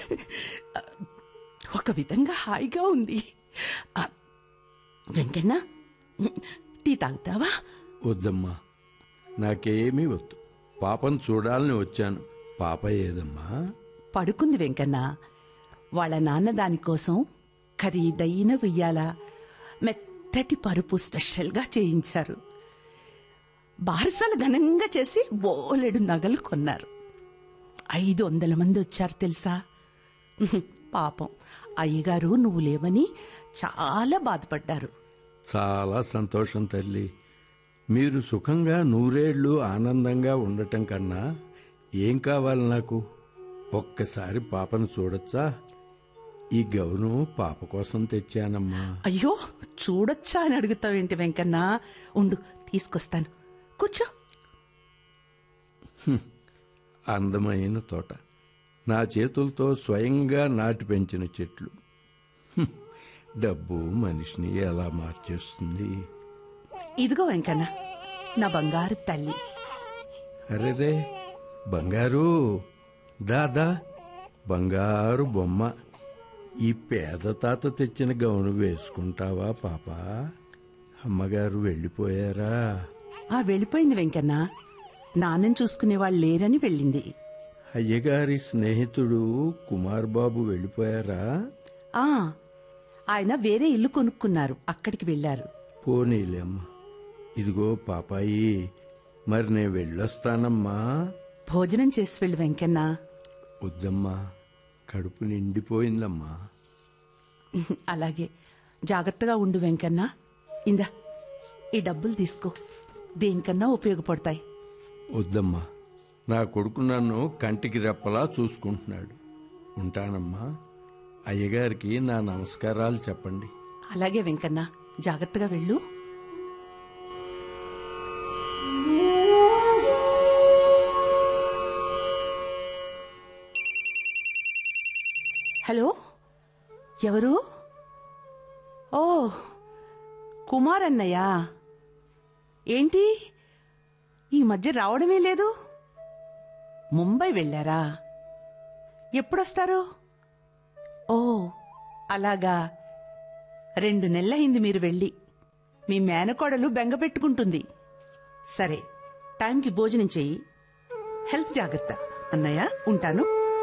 ఒక విధంగా హాయిగా ఉంది ఆ, వెంకన్న టీ తాగుతావా వద్దమ్మా నాకేమీ వద్దు పాపను చూడాలని వచ్చాను పాప ఏదమ్మా పడుకుంది వెంకన్న వాళ్ళ నాన్న దానికోసం ఖరీదైన ఉయ్యాల మెత్తటి పరుపు స్పెషల్గా చేయించారు బారసాల ఘనంగా చేసి బోలెడు నగలు కొన్నారు ఐదు వందల మంది వచ్చారు తెలుసా ఉహు, పాపం అయ్యగారు నువ్వు లేవని చాలా బాధపడ్డారు చాలా సంతోషం తల్లి మీరు సుఖంగా నూరేళ్లు ఆనందంగా ఉండటం కన్నా ఏం కావాలి నాకు ఒక్కసారి పాపను చూడొచ్చా ఈ గౌను పాప కోసం తెచ్చానమ్మా అయ్యో చూడొచ్చా అని అడుగుతావేంటి వెంకన్న ఉండు తీసుకొస్తాను కూర్చో అందమైన తోట నా చేతులతో స్వయంగా నాటి పెంచిన చెట్లు హ్మ్. డబ్బు మనిషిని ఎలా మార్చేస్తుంది ఇదిగో వెంకన్న నా బంగారు తల్లి అరెరే బంగారు దాదా బంగారు బొమ్మ ఈ పేద తాత తెచ్చిన గౌను వేసుకుంటావా పాప అమ్మగారు వెళ్ళిపోయారా ఆ వెళ్ళిపోయింది వెంకన్న నాన్నని చూసుకునే వాళ్ళు లేరని వెళ్ళింది అయ్యగారి స్నేహితుడు కుమార్ బాబు వెళ్ళిపోయారా ఆ ఆయన వేరే ఇల్లు కొనుక్కున్నారు అక్కడికి వెళ్ళారు పోనీలేమ్మ ఇదిగో పాపాయి మరి నేను వెళ్ళొస్తానమ్మా భోజనం చేసి వెళ్ళు వెంకన్న వద్దమ్మా కడుపు నిండిపోయిందమ్మా అలాగే జాగ్రత్తగా ఉండు వెంకన్న ఇందా ఈ డబ్బులు తీసుకో దేనికన్నా ఉపయోగపడతాయి వద్దమ్మా నా కొడుకు నన్ను కంటికి రెప్పలా చూసుకుంటున్నాడు ఉంటానమ్మా అయ్యగారికి నా నమస్కారాలు చెప్పండి అలాగే వెంకన్న జాగ్రత్తగా వెళ్ళు హలో ఎవరు ఓ కుమార్ అన్నయ్య ఏంటి ఈ మధ్య రావడమే లేదు ముంబై వెళ్ళారా ఎప్పుడొస్తారు ఓ అలాగా రెండు నెలలైంది మీరు వెళ్ళి మీ మేనకోడలు బెంగ పెట్టుకుంటుంది సరే టైంకి భోజనం చెయ్యి హెల్త్ జాగ్రత్త అన్నయ్య ఉంటాను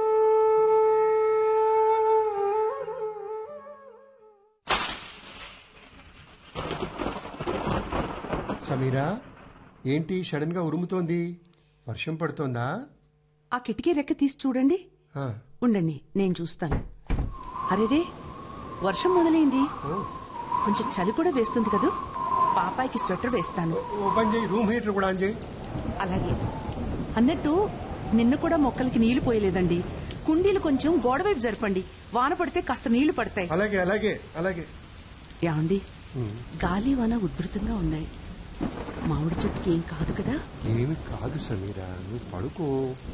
సమీరా ఏంటి సడన్ గా ఉరుముతోంది వర్షం పడుతోందా ఆ కిటికీ రెక్క తీసి చూడండి ఆ, ఉండండి నేను చూస్తాను అరేరే వర్షం మొదలైంది ఓ, కొంచెం చలి కూడా వేస్తుంది కదూ పాపాయికి స్వెటర్ వేస్తాను ఓ పని చేయి రూమ్ హీటర్ కూడా ఆన్ చేయి అలాగే అన్నట్టు నిన్న కూడా మొక్కలకి నీళ్లు పోయలేదండి కుండీలు కొంచెం గోడవైపు జరపండి వాన పడితే కాస్త నీళ్లు పడతాయి అలాగే అలాగే అలాగే యాండి గాలి వాన ఉధృతంగా ఉన్నాయి మామిడి చెట్టుకి ఏం కాదు కదా ఏమి కాదు సమీరా నువ్వు పడుకో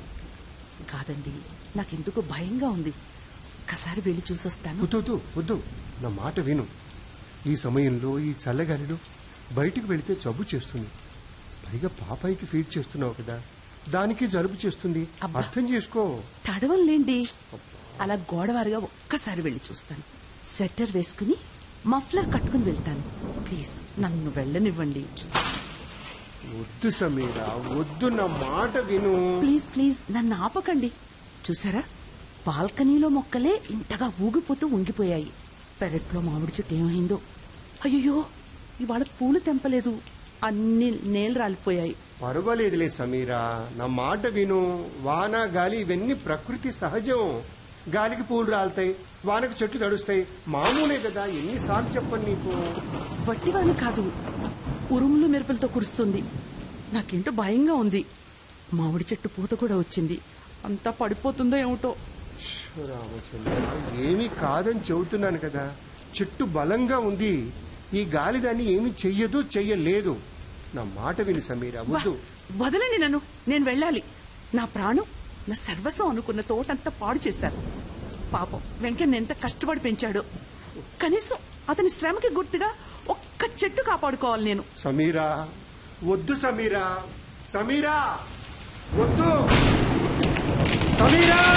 కాదండి నాకెందుకు భయంగా ఉంది ఒక్కసారి వెళ్ళి చూసొస్తాను వద్దు వద్దు వద్దు నా మాట విను ఈ సమయంలో ఈ చల్లగాలిలో బయటికి వెళితే జబ్బు చేస్తుంది పైగా పాపాయికి ఫీడ్ చేస్తున్నావు కదా దానికి జలుబు చేస్తుంది అబ్బా. అర్థం చేసుకో తడవలేండి అలా గోడవారుగా ఒక్కసారి వెళ్ళి చూస్తాను స్వెటర్ వేసుకుని మఫ్లర్ కట్టుకుని వెళ్తాను ప్లీజ్ నన్ను వెళ్ళనివ్వండి వద్దు సమీరా వద్దు నా మాట విను ప్లీజ్ ప్లీజ్ నన్ను ఆపకండి చూసారా బాల్కనీలో మొక్కలే ఇంతగా ఊగిపోతూ ఉంగిపోయాయి పెరట్లో మామిడి చెట్టు ఏమైందో అయ్యో ఇవాళ పూలు తెంపలేదు అన్ని నేలు రాలిపోయాయి పర్వాలేదులే సమీరా నా మాట విను వాన గాలి ఇవన్నీ ప్రకృతి సహజం గాలికి పూలు రాలుతాయి వానకు చెట్లు తడుస్తాయి మామూలే కదా ఎన్నిసార్లు చెప్పను నీకు వట్టివాని కాదు ఉరుములు మెరుపులతో కురుస్తుంది నాకేంటో భయంగా ఉంది మామిడి చెట్టు పూత కూడా వచ్చింది అంతా పడిపోతుందో ఏమిటో శో రామచంద్ర ఏమీ కాదని చెబుతున్నాను కదా చెట్టు బలంగా ఉంది ఈ గాలి దాన్ని ఏమీ చెయ్యదు చెయ్యలేదు నా మాట విని సమీరా వా, వద్దు వదలండి నన్ను నేను వెళ్ళాలి నా ప్రాణం నా సర్వస్వం అనుకున్న తోటంతా పాడు చేశారు పాపం వెంకన్న ఎంత కష్టపడి పెంచాడో కనీసం అతని శ్రమకి గుర్తుగా ఒక్క చెట్టు కాపాడుకోవాలి నేను సమీరా వద్దు సమీరా సమీరా వద్దు సమీరా